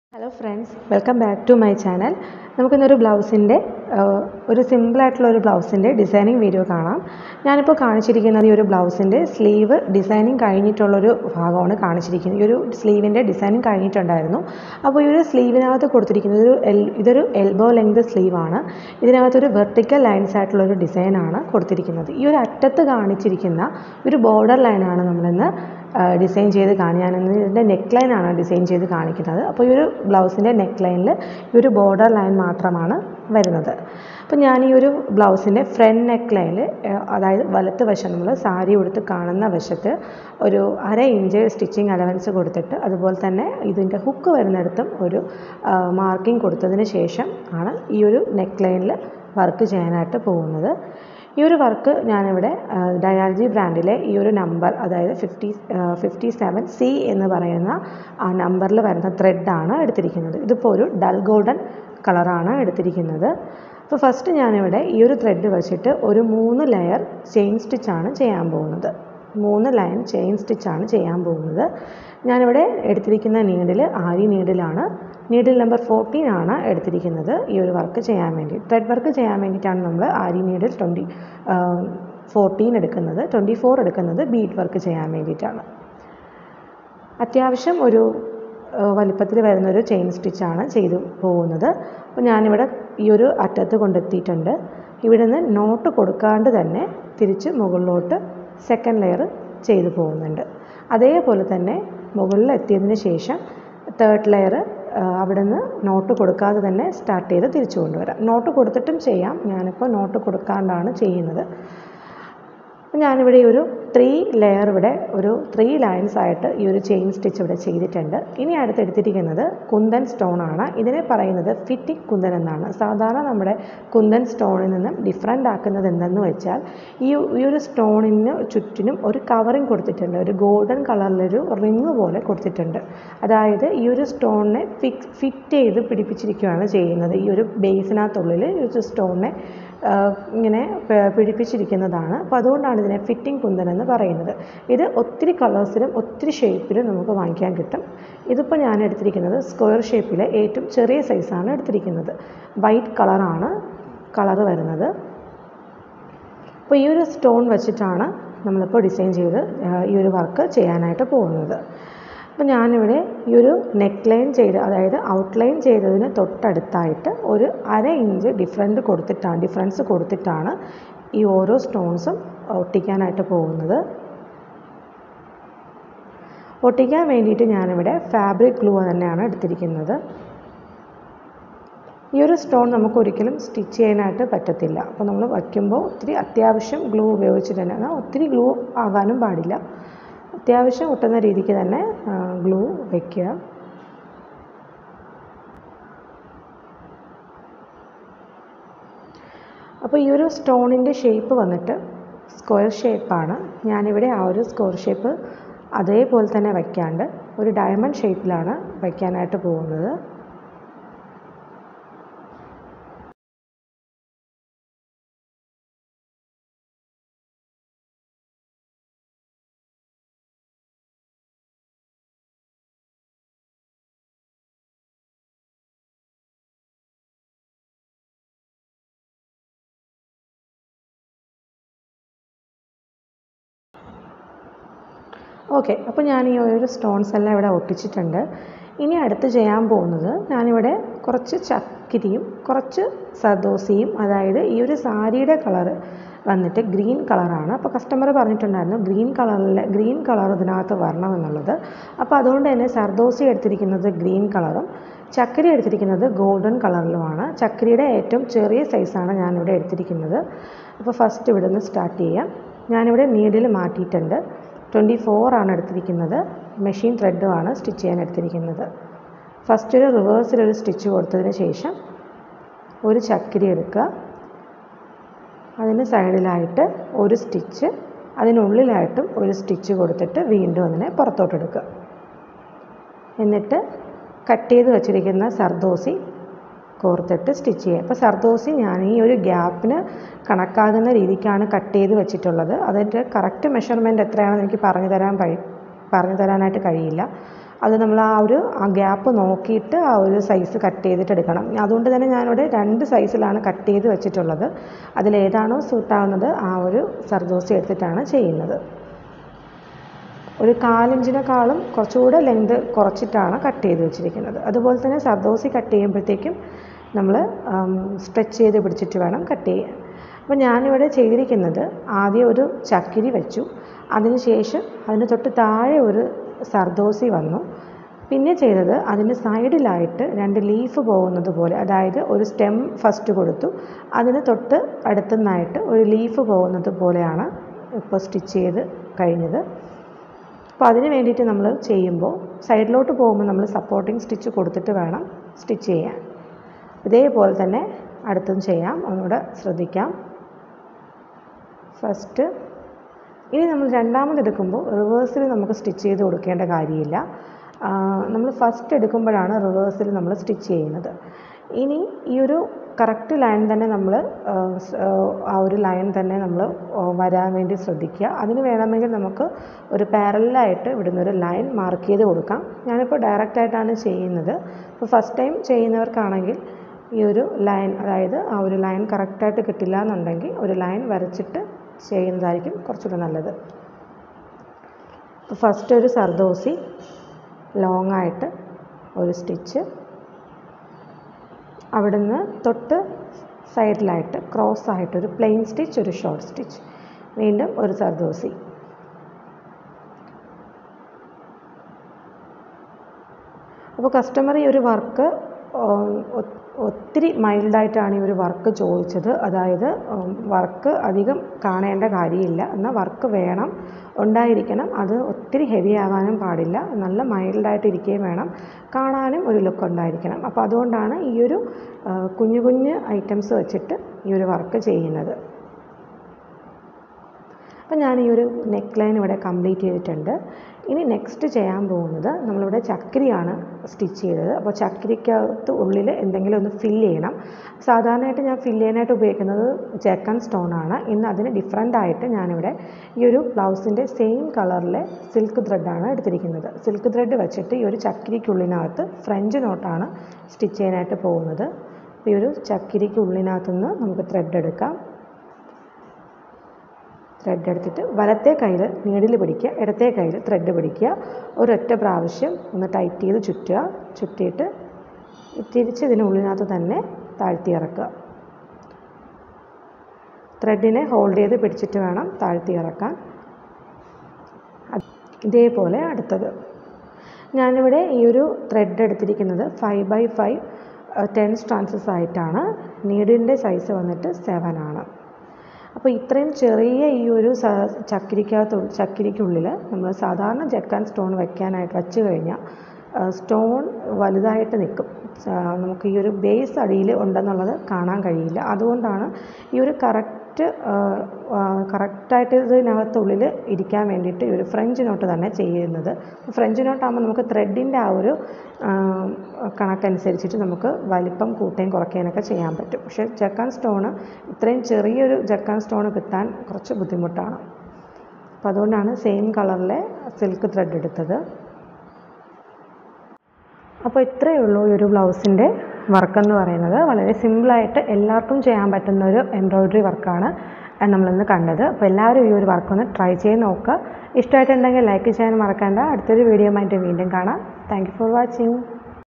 hello friends welcome back to my channel നമുക്കിന്നൊരു ബ്ലൗസിൻ്റെ ഒരു സിമ്പിളായിട്ടുള്ള ഒരു ബ്ലൗസിൻ്റെ ഡിസൈനിങ് വീഡിയോ കാണാം ഞാനിപ്പോൾ കാണിച്ചിരിക്കുന്നത് ഈ ഒരു ബ്ലൗസിൻ്റെ സ്ലീവ് ഡിസൈനിങ് കഴിഞ്ഞിട്ടുള്ളൊരു ഭാഗമാണ് കാണിച്ചിരിക്കുന്നത് ഈ ഒരു സ്ലീവിൻ്റെ ഡിസൈനിങ് കഴിഞ്ഞിട്ടുണ്ടായിരുന്നു അപ്പോൾ ഈ ഒരു സ്ലീവിനകത്ത് കൊടുത്തിരിക്കുന്നത് ഒരു എൽ ഇതൊരു എൽബോ ലെങ്ത് സ്ലീവാണ് ഇതിനകത്തൊരു വെർട്ടിക്കൽ ലൈൻസ് ആയിട്ടുള്ളൊരു ഡിസൈനാണ് കൊടുത്തിരിക്കുന്നത് ഈ ഒരു അറ്റത്ത് കാണിച്ചിരിക്കുന്ന ഒരു ബോർഡർ ലൈനാണ് നമ്മളിന്ന് ഡിസൈൻ ചെയ്ത് കാണിക്കാൻ ഇതിൻ്റെ നെക്ക് ലൈനാണ് ഡിസൈൻ ചെയ്ത് കാണിക്കുന്നത് അപ്പോൾ ഈ ഒരു ബ്ലൗസിൻ്റെ നെക്ക് ലൈനിൽ ഈ ഒരു ബോർഡർ ലൈൻ മാത്രമാണ് വരുന്നത് അപ്പോൾ ഞാൻ ഈ ഒരു ബ്ലൗസിൻ്റെ ഫ്രണ്ട് നെക്ക് ലൈനിൽ അതായത് വലത്ത് വശം നമ്മൾ സാരി ഉടുത്ത് കാണുന്ന വശത്ത് ഒരു അര ഇഞ്ച് സ്റ്റിച്ചിങ് അലവൻസ് കൊടുത്തിട്ട് അതുപോലെ തന്നെ ഇതിൻ്റെ ഹുക്ക് വരുന്നിടത്തും ഒരു മാർക്കിംഗ് കൊടുത്തതിന് ശേഷം ആണ് ഈ ഒരു നെക്ക് ലൈനിൽ വർക്ക് ചെയ്യാനായിട്ട് പോകുന്നത് ഈ ഒരു വർക്ക് ഞാനിവിടെ ഡയാലജി ബ്രാൻഡിലെ ഈ ഒരു നമ്പർ അതായത് ഫിഫ്റ്റി ഫിഫ്റ്റി സെവൻ സി എന്ന് പറയുന്ന ആ നമ്പറിൽ വരുന്ന ത്രെഡാണ് എടുത്തിരിക്കുന്നത് ഇതിപ്പോൾ ഒരു ഡൽ ഗോൾഡൻ കളറാണ് എടുത്തിരിക്കുന്നത് അപ്പോൾ ഫസ്റ്റ് ഞാനിവിടെ ഈ ഒരു ത്രെഡ് വെച്ചിട്ട് ഒരു മൂന്ന് ലെയർ ചെയിൻ സ്റ്റിച്ചാണ് ചെയ്യാൻ പോകുന്നത് മൂന്ന് ലൈൻ ചെയിൻ സ്റ്റിച്ചാണ് ചെയ്യാൻ പോകുന്നത് ഞാനിവിടെ എടുത്തിരിക്കുന്ന നീഡിൽ ആരി നീഡിലാണ് നീഡിൽ നമ്പർ ഫോർട്ടീൻ ആണ് എടുത്തിരിക്കുന്നത് ഈ ഒരു വർക്ക് ചെയ്യാൻ വേണ്ടി ത്രെഡ് വർക്ക് ചെയ്യാൻ വേണ്ടിയിട്ടാണ് നമ്മൾ ആരി നീഡിൽ ട്വൻറ്റി ഫോർട്ടീൻ എടുക്കുന്നത് ട്വൻറ്റി ഫോർ എടുക്കുന്നത് ബീഡ് വർക്ക് ചെയ്യാൻ വേണ്ടിയിട്ടാണ് അത്യാവശ്യം ഒരു വലിപ്പത്തിൽ വരുന്നൊരു ചെയിൻ സ്റ്റിച്ചാണ് ചെയ്തു പോകുന്നത് അപ്പോൾ ഞാനിവിടെ ഈ ഒരു അറ്റത്ത് കൊണ്ടെത്തിയിട്ടുണ്ട് ഇവിടെ നിന്ന് നോട്ട് കൊടുക്കാണ്ട് തന്നെ തിരിച്ച് മുകളിലോട്ട് സെക്കൻഡ് ലെയർ ചെയ്തു പോകുന്നുണ്ട് അതേപോലെ തന്നെ മുകളിൽ എത്തിയതിന് ശേഷം തേർഡ് ലെയർ അവിടെ നിന്ന് നോട്ട് കൊടുക്കാതെ തന്നെ സ്റ്റാർട്ട് ചെയ്ത് തിരിച്ചു കൊണ്ടുവരാം നോട്ട് കൊടുത്തിട്ടും ചെയ്യാം ഞാനിപ്പോൾ നോട്ട് കൊടുക്കാണ്ടാണ് ചെയ്യുന്നത് ഞാനിവിടെ ഈ ഒരു ത്രീ ലെയർ ഇവിടെ ഒരു ത്രീ ലൈൻസ് ആയിട്ട് ഈ ഒരു ചെയിൻ സ്റ്റിച്ച് ഇവിടെ ചെയ്തിട്ടുണ്ട് ഇനി അടുത്ത് എടുത്തിരിക്കുന്നത് കുന്തൻ സ്റ്റോൺ ആണ് ഇതിനെ പറയുന്നത് ഫിറ്റിംഗ് കുന്തൻ എന്നാണ് സാധാരണ നമ്മുടെ കുന്തൻ സ്റ്റോണിൽ നിന്നും ഡിഫറെൻ്റ് ആക്കുന്നത് എന്തെന്ന് വെച്ചാൽ ഈ ഈ ഒരു സ്റ്റോണിന് ചുറ്റിനും ഒരു കവറിങ് കൊടുത്തിട്ടുണ്ട് ഒരു ഗോൾഡൻ കളറിലൊരു റിങ് പോലെ കൊടുത്തിട്ടുണ്ട് അതായത് ഈ ഒരു സ്റ്റോണിനെ ഫിക്സ് ഫിറ്റ് ചെയ്ത് പിടിപ്പിച്ചിരിക്കുകയാണ് ചെയ്യുന്നത് ഈ ഒരു ബേസിനകത്തുള്ളിൽ ഈ ഒരു സ്റ്റോണിനെ ഇങ്ങനെ പിടിപ്പിച്ചിരിക്കുന്നതാണ് അപ്പോൾ അതുകൊണ്ടാണ് ഇതിനെ ഫിറ്റിംഗ് കുന്തൻ എന്ന് പറയുന്നത് ഇത് ഒത്തിരി കളേഴ്സിലും ഒത്തിരി ഷേപ്പിലും നമുക്ക് വാങ്ങിക്കാൻ കിട്ടും ഇതിപ്പോൾ ഞാൻ എടുത്തിരിക്കുന്നത് സ്ക്വയർ ഷേപ്പിലെ ഏറ്റവും ചെറിയ സൈസാണ് എടുത്തിരിക്കുന്നത് വൈറ്റ് കളറാണ് കളറ് വരുന്നത് അപ്പോൾ ഈ ഒരു സ്റ്റോൺ വെച്ചിട്ടാണ് നമ്മളിപ്പോൾ ഡിസൈൻ ചെയ്ത് ഈ ഒരു വർക്ക് ചെയ്യാനായിട്ട് പോകുന്നത് അപ്പോൾ ഞാനിവിടെ ഈ ഒരു നെക്ക് ലൈൻ ചെയ്ത് അതായത് ഔട്ട്ലൈൻ ചെയ്തതിന് തൊട്ടടുത്തായിട്ട് ഒരു അര ഇഞ്ച് ഡിഫറൻറ്റ് കൊടുത്തിട്ടാണ് ഡിഫറൻസ് കൊടുത്തിട്ടാണ് ഈ ഓരോ സ്റ്റോൺസും ഒട്ടിക്കാനായിട്ട് പോകുന്നത് ഒട്ടിക്കാൻ വേണ്ടിയിട്ട് ഞാനിവിടെ ഫാബ്രിക് ഗ്ലൂ തന്നെയാണ് എടുത്തിരിക്കുന്നത് ഈ ഒരു സ്റ്റോൺ നമുക്ക് ഒരിക്കലും സ്റ്റിച്ച് ചെയ്യാനായിട്ട് പറ്റത്തില്ല അപ്പോൾ നമ്മൾ വയ്ക്കുമ്പോൾ ഒത്തിരി അത്യാവശ്യം ഗ്ലൂ ഉപയോഗിച്ചിട്ട് തന്നെ ഒത്തിരി ഗ്ലൂ ആകാനും പാടില്ല അത്യാവശ്യം ഒട്ടുന്ന രീതിക്ക് തന്നെ ഗ്ലൂ വയ്ക്കുക അപ്പോൾ ഈ ഒരു സ്റ്റോണിൻ്റെ ഷേപ്പ് വന്നിട്ട് സ്ക്വയർ ഷേപ്പാണ് ഞാനിവിടെ ആ ഒരു സ്ക്വയർ ഷേപ്പ് അതേപോലെ തന്നെ വയ്ക്കാണ്ട് ഒരു ഡയമണ്ട് ഷേപ്പിലാണ് വയ്ക്കാനായിട്ട് പോകുന്നത് ഓക്കെ അപ്പോൾ ഞാൻ ഈ ഒരു സ്റ്റോൺസ് എല്ലാം ഇവിടെ ഒട്ടിച്ചിട്ടുണ്ട് ഇനി അടുത്ത് ചെയ്യാൻ പോകുന്നത് ഞാനിവിടെ കുറച്ച് ചക്കിരിയും കുറച്ച് സദോസിയും അതായത് ഈ ഒരു സാരിയുടെ കളറ് വന്നിട്ട് ഗ്രീൻ കളറാണ് അപ്പോൾ കസ്റ്റമർ പറഞ്ഞിട്ടുണ്ടായിരുന്നു ഗ്രീൻ കളറിൽ ഗ്രീൻ കളർ ഇതിനകത്ത് വരണം എന്നുള്ളത് അപ്പോൾ അതുകൊണ്ട് തന്നെ സർദോസി എടുത്തിരിക്കുന്നത് ഗ്രീൻ കളറും ചക്കരി എടുത്തിരിക്കുന്നത് ഗോൾഡൻ കളറിലുമാണ് ചക്കരിയുടെ ഏറ്റവും ചെറിയ സൈസാണ് ഞാനിവിടെ എടുത്തിരിക്കുന്നത് അപ്പോൾ ഫസ്റ്റ് ഇവിടെ നിന്ന് സ്റ്റാർട്ട് ചെയ്യാം ഞാനിവിടെ നീഡിൽ മാറ്റിയിട്ടുണ്ട് ട്വൻറ്റി ആണ് എടുത്തിരിക്കുന്നത് മെഷീൻ ത്രെഡുമാണ് സ്റ്റിച്ച് ചെയ്യാൻ എടുത്തിരിക്കുന്നത് ഫസ്റ്റ് ഒരു റിവേഴ്സിലൊരു സ്റ്റിച്ച് കൊടുത്തതിന് ശേഷം ഒരു ചക്കിരി എടുക്കുക അതിന് സൈഡിലായിട്ട് ഒരു സ്റ്റിച്ച് അതിനുള്ളിലായിട്ടും ഒരു സ്റ്റിച്ച് കൊടുത്തിട്ട് വീണ്ടും അതിനെ പുറത്തോട്ടെടുക്കുക എന്നിട്ട് കട്ട് ചെയ്ത് വെച്ചിരിക്കുന്ന സർദോസി കോർത്തിട്ട് സ്റ്റിച്ച് ചെയ്യുക അപ്പോൾ സർദോസി ഞാൻ ഈ ഒരു ഗ്യാപ്പിന് കണക്കാകുന്ന രീതിക്കാണ് കട്ട് ചെയ്ത് വെച്ചിട്ടുള്ളത് അതിൻ്റെ കറക്റ്റ് മെഷർമെൻറ്റ് എത്രയാണെന്ന് എനിക്ക് പറഞ്ഞു തരാൻ കഴി പറഞ്ഞു തരാനായിട്ട് കഴിയില്ല അത് നമ്മൾ ആ ഒരു ആ ഗ്യാപ്പ് നോക്കിയിട്ട് ആ ഒരു സൈസ് കട്ട് ചെയ്തിട്ട് എടുക്കണം അതുകൊണ്ട് തന്നെ ഞാനിവിടെ രണ്ട് സൈസിലാണ് കട്ട് ചെയ്ത് വെച്ചിട്ടുള്ളത് അതിലേതാണോ സൂട്ടാവുന്നത് ആ ഒരു സർദോസി എടുത്തിട്ടാണ് ചെയ്യുന്നത് ഒരു കാലിഞ്ചിനെക്കാളും കുറച്ചുകൂടെ ലെങ്ത് കുറച്ചിട്ടാണ് കട്ട് ചെയ്ത് വെച്ചിരിക്കുന്നത് അതുപോലെ തന്നെ സർദോസി കട്ട് ചെയ്യുമ്പോഴത്തേക്കും നമ്മൾ സ്ട്രെച്ച് ചെയ്ത് പിടിച്ചിട്ട് വേണം കട്ട് ചെയ്യാൻ അപ്പോൾ ഞാനിവിടെ ചെയ്തിരിക്കുന്നത് ആദ്യം ഒരു ചക്കിരി വെച്ചു അതിനുശേഷം അതിന് തൊട്ട് താഴെ ഒരു സർദോസി വന്നു പിന്നെ ചെയ്തത് അതിൻ്റെ സൈഡിലായിട്ട് രണ്ട് ലീഫ് പോകുന്നത് പോലെ അതായത് ഒരു സ്റ്റെം ഫസ്റ്റ് കൊടുത്തു അതിന് തൊട്ട് അടുത്തുനിന്നായിട്ട് ഒരു ലീഫ് പോകുന്നത് പോലെയാണ് ഇപ്പോൾ സ്റ്റിച്ച് ചെയ്ത് കഴിഞ്ഞത് അപ്പോൾ അതിന് വേണ്ടിയിട്ട് നമ്മൾ ചെയ്യുമ്പോൾ സൈഡിലോട്ട് പോകുമ്പോൾ നമ്മൾ സപ്പോർട്ടിങ് സ്റ്റിച്ച് കൊടുത്തിട്ട് വേണം സ്റ്റിച്ച് ചെയ്യാൻ ഇതേപോലെ തന്നെ അടുത്തും ചെയ്യാം ഒന്നുകൂടെ ശ്രദ്ധിക്കാം ഫസ്റ്റ് ഇനി നമ്മൾ രണ്ടാമത് എടുക്കുമ്പോൾ റിവേഴ്സിൽ നമുക്ക് സ്റ്റിച്ച് ചെയ്ത് കൊടുക്കേണ്ട കാര്യമില്ല നമ്മൾ ഫസ്റ്റ് എടുക്കുമ്പോഴാണ് റിവേഴ്സിൽ നമ്മൾ സ്റ്റിച്ച് ചെയ്യുന്നത് ഇനി ഈ ഒരു കറക്റ്റ് ലൈൻ തന്നെ നമ്മൾ ആ ഒരു ലൈൻ തന്നെ നമ്മൾ വരാൻ വേണ്ടി ശ്രദ്ധിക്കുക അതിന് വേണമെങ്കിൽ നമുക്ക് ഒരു പാരലായിട്ട് ഇവിടുന്ന് ഒരു ലൈൻ മാർക്ക് ചെയ്ത് കൊടുക്കാം ഞാനിപ്പോൾ ഡയറക്റ്റായിട്ടാണ് ചെയ്യുന്നത് അപ്പോൾ ഫസ്റ്റ് ടൈം ചെയ്യുന്നവർക്കാണെങ്കിൽ ഈ ഒരു ലൈൻ അതായത് ആ ഒരു ലൈൻ കറക്റ്റായിട്ട് കിട്ടില്ല എന്നുണ്ടെങ്കിൽ ഒരു ലൈൻ വരച്ചിട്ട് ചെയ്യുന്നതായിരിക്കും കുറച്ചുകൂടെ നല്ലത് ഫസ്റ്റ് ഒരു സർദോസി ലോങ് ആയിട്ട് ഒരു സ്റ്റിച്ച് അവിടുന്ന് തൊട്ട് സൈഡിലായിട്ട് ക്രോസ് ആയിട്ട് ഒരു പ്ലെയിൻ സ്റ്റിച്ച് ഒരു ഷോർട്ട് സ്റ്റിച്ച് വീണ്ടും ഒരു സർദോസി അപ്പോൾ കസ്റ്റമർ ഈ ഒരു വർക്ക് ഒത്തിരി മൈൽഡായിട്ടാണ് ഈ ഒരു വർക്ക് ചോദിച്ചത് അതായത് വർക്ക് അധികം കാണേണ്ട കാര്യമില്ല എന്നാൽ വർക്ക് വേണം ഉണ്ടായിരിക്കണം അത് ഒത്തിരി ഹെവി ആവാനും പാടില്ല നല്ല മൈൽഡായിട്ട് ഇരിക്കുകയും വേണം കാണാനും ഒരു ലുക്ക് ഉണ്ടായിരിക്കണം അപ്പോൾ അതുകൊണ്ടാണ് ഈ ഒരു കുഞ്ഞു കുഞ്ഞു ഐറ്റംസ് വെച്ചിട്ട് ഈ ഒരു വർക്ക് ചെയ്യുന്നത് അപ്പം ഞാൻ ഈ ഒരു നെക്ക് ലൈൻ ഇവിടെ കംപ്ലീറ്റ് ചെയ്തിട്ടുണ്ട് ഇനി നെക്സ്റ്റ് ചെയ്യാൻ പോകുന്നത് നമ്മളിവിടെ ചക്കിരിയാണ് സ്റ്റിച്ച് ചെയ്തത് അപ്പോൾ ചക്കിരിക്കകത്ത് ഉള്ളിൽ എന്തെങ്കിലും ഒന്ന് ഫില്ല് ചെയ്യണം സാധാരണയായിട്ട് ഞാൻ ഫില്ല് ചെയ്യാനായിട്ട് ഉപയോഗിക്കുന്നത് ജക്കൻ സ്റ്റോൺ ആണ് ഇന്ന് അതിന് ഡിഫറെൻ്റ് ആയിട്ട് ഞാനിവിടെ ഈ ഒരു ബ്ലൗസിൻ്റെ സെയിം കളറിലെ സിൽക്ക് ത്രെഡാണ് എടുത്തിരിക്കുന്നത് സിൽക്ക് ത്രെഡ് വെച്ചിട്ട് ഈ ഒരു ചക്കിരിക്കുള്ളിനകത്ത് ഫ്രഞ്ച് നോട്ടാണ് സ്റ്റിച്ച് ചെയ്യാനായിട്ട് പോകുന്നത് അപ്പോൾ ഈ ഒരു ചക്കിരിക്കുള്ളിനകത്ത് നിന്ന് നമുക്ക് ത്രെഡ് എടുക്കാം ത്രെഡ് എടുത്തിട്ട് വലത്തെ കയ്യിൽ നീഡിൽ പിടിക്കുക ഇടത്തെ കയ്യിൽ ത്രെഡ് പിടിക്കുക ഒരൊറ്റ പ്രാവശ്യം ഒന്ന് ടൈറ്റ് ചെയ്ത് ചുറ്റുക ചുറ്റിയിട്ട് തിരിച്ച് ഇതിനുള്ളിനകത്ത് തന്നെ താഴ്ത്തി ഇറക്കുക ത്രെഡിനെ ഹോൾഡ് ചെയ്ത് പിടിച്ചിട്ട് വേണം താഴ്ത്തി ഇറക്കാൻ ഇതേപോലെ അടുത്തത് ഞാനിവിടെ ഈ ഒരു ത്രെഡ് എടുത്തിരിക്കുന്നത് five by five ten strands ആയിട്ടാണ് നീഡിൻ്റെ സൈസ് വന്നിട്ട് സെവൻ ആണ് അപ്പോൾ ഇത്രയും ചെറിയ ഈ ഒരു ചക്കിരിക്കകത്ത് ചക്കിരിക്കുള്ളിൽ നമ്മൾ സാധാരണ ജക്കാൻ സ്റ്റോൺ വയ്ക്കാനായിട്ട് വച്ച് കഴിഞ്ഞാൽ സ്റ്റോൺ വലുതായിട്ട് നിൽക്കും നമുക്ക് ഈ ഒരു ബേസ് അടിയിൽ ഉണ്ടെന്നുള്ളത് കാണാൻ കഴിയില്ല അതുകൊണ്ടാണ് ഈ ഒരു കറക്റ്റ് കറക്റ്റായിട്ട് ഇതിനകത്തുള്ളിൽ ഇരിക്കാൻ വേണ്ടിയിട്ട് ഈ ഒരു ഫ്രഞ്ച് നോട്ട് തന്നെ ചെയ്യുന്നത് ഫ്രഞ്ച് നോട്ടാകുമ്പോൾ നമുക്ക് ത്രെഡിൻ്റെ ആ ഒരു കണക്കനുസരിച്ചിട്ട് നമുക്ക് വലിപ്പം കൂട്ടുകയും കുറയ്ക്കാനൊക്കെ ചെയ്യാൻ പറ്റും പക്ഷേ ജക്കാൻ സ്റ്റോണ് ഇത്രയും ചെറിയൊരു ജക്കാൻ സ്റ്റോൺ കിട്ടാൻ കുറച്ച് ബുദ്ധിമുട്ടാണ് അപ്പോൾ അതുകൊണ്ടാണ് സെയിം കളറിലെ സിൽക്ക് ത്രെഡ് എടുത്തത് അപ്പോൾ ഇത്രയേ ഉള്ളൂ ഈ ഒരു ബ്ലൗസിൻ്റെ വർക്കെന്ന് പറയുന്നത് വളരെ സിമ്പിളായിട്ട് എല്ലാവർക്കും ചെയ്യാൻ പറ്റുന്ന ഒരു എംബ്രോയ്ഡറി വർക്കാണ് നമ്മളിന്ന് കണ്ടത് അപ്പോൾ എല്ലാവരും ഈ ഒരു വർക്കൊന്ന് ട്രൈ ചെയ്ത് നോക്കുക ഇഷ്ടമായിട്ടുണ്ടെങ്കിൽ ലൈക്ക് ചെയ്യാൻ മറക്കണ്ട അടുത്തൊരു വീഡിയോ ആയിട്ട് വീണ്ടും കാണാം താങ്ക് ഫോർ വാച്ചിങ്